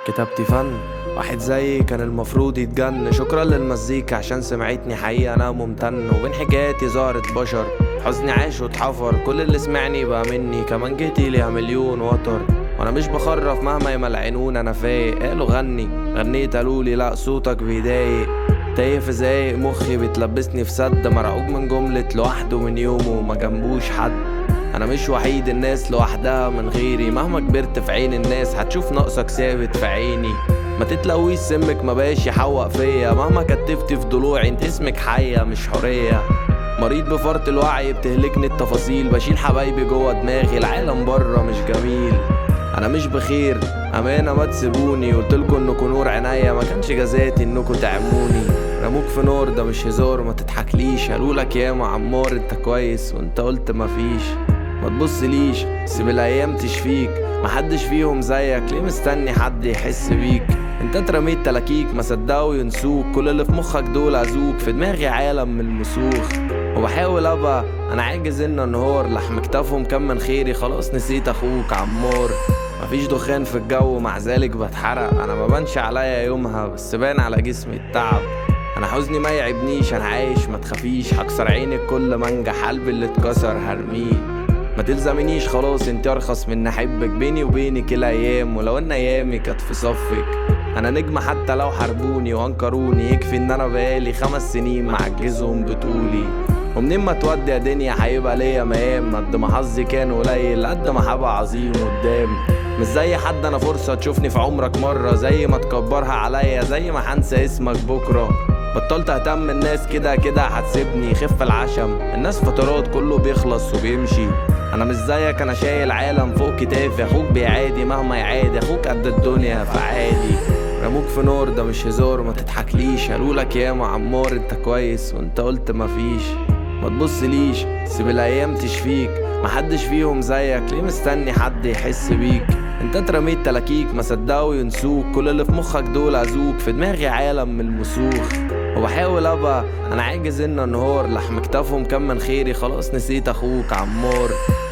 كتابتي فن واحد زيي كان المفروض يتجن شكرا للمزيكا عشان سمعتني حقيقة أنا ممتن وبين حكاياتي ظهرت بشر حزني عاش واتحفر كل اللي سمعني بقى مني كمان جيتي ليها مليون وتر وانا مش بخرف مهما يملعنون انا فايق قالوا غني غنيت قالولي لا صوتك بيضايق تايه في زايق مخي بتلبسني في سد مرعوب من جملة لوحده من يومه وما جنبوش حد انا مش وحيد الناس لوحدها من غيري مهما كبرت في عين الناس هتشوف نقصك ثابت في عيني ما تتلويش سمك ما بقاش يحوق فيا مهما كتفتي في ضلوعي انت اسمك حية مش حرية مريض بفرط الوعي بتهلكني التفاصيل بشيل حبايبي جوه دماغي العالم بره مش جميل انا مش بخير امانه ما تسيبوني قلتلكوا انكوا نور عينيا ما كانش جزاتي انكوا تعموني رموك في نور ده مش هزار ما تضحكليش قالولك ياما عمار انت كويس وانت قلت مفيش ما تبصليش سيب الايام تشفيك محدش فيهم زيك ليه مستني حد يحس بيك انت اترميت تلاكيك ما صدقوا ينسوك كل اللي في مخك دول ازوك في دماغي عالم من المسوخ وبحاول ابقى انا عاجز ان انهار لحم كتافهم كان من خيري خلاص نسيت اخوك عمار مفيش دخان في الجو مع ذلك بتحرق انا ما بانش عليا يومها بس بان على جسمي التعب انا حزني ما يعبنيش انا عايش ما تخافيش هكسر عينك كل ما انجح قلبي اللي اتكسر هرميه ما تلزمنيش خلاص انت ارخص من احبك بيني وبينك الايام ولو ان ايامي كانت في صفك انا نجم حتى لو حاربوني وانكروني يكفي ان انا بقالي خمس سنين معجزهم بطولي ومنين ما تودي يا دنيا هيبقى ليا مقام قد ما حظي كان قليل قد ما هبقى عظيم قدام مش زي حد انا فرصة تشوفني في عمرك مرة زي ما تكبرها عليا زي ما هنسى اسمك بكرة بطلت اهتم الناس كده كده هتسيبني خف العشم الناس فترات كله بيخلص وبيمشي انا مش زيك انا شايل عالم فوق كتافي اخوك بيعادي مهما يعادي اخوك قد الدنيا فعادي رموك في نور ده مش هزار ما تضحكليش قالولك ياما عمار انت كويس وانت قلت مفيش ما تبصليش سيب الايام تشفيك محدش فيهم زيك ليه مستني حد يحس بيك انت اترميت تلاكيك ما صدقوا ينسوك كل اللي في مخك دول ازوك في دماغي عالم من المسوخ وبحاول ابقى انا عاجز ان انهار لحم كتافهم كان من خيري خلاص نسيت اخوك عمار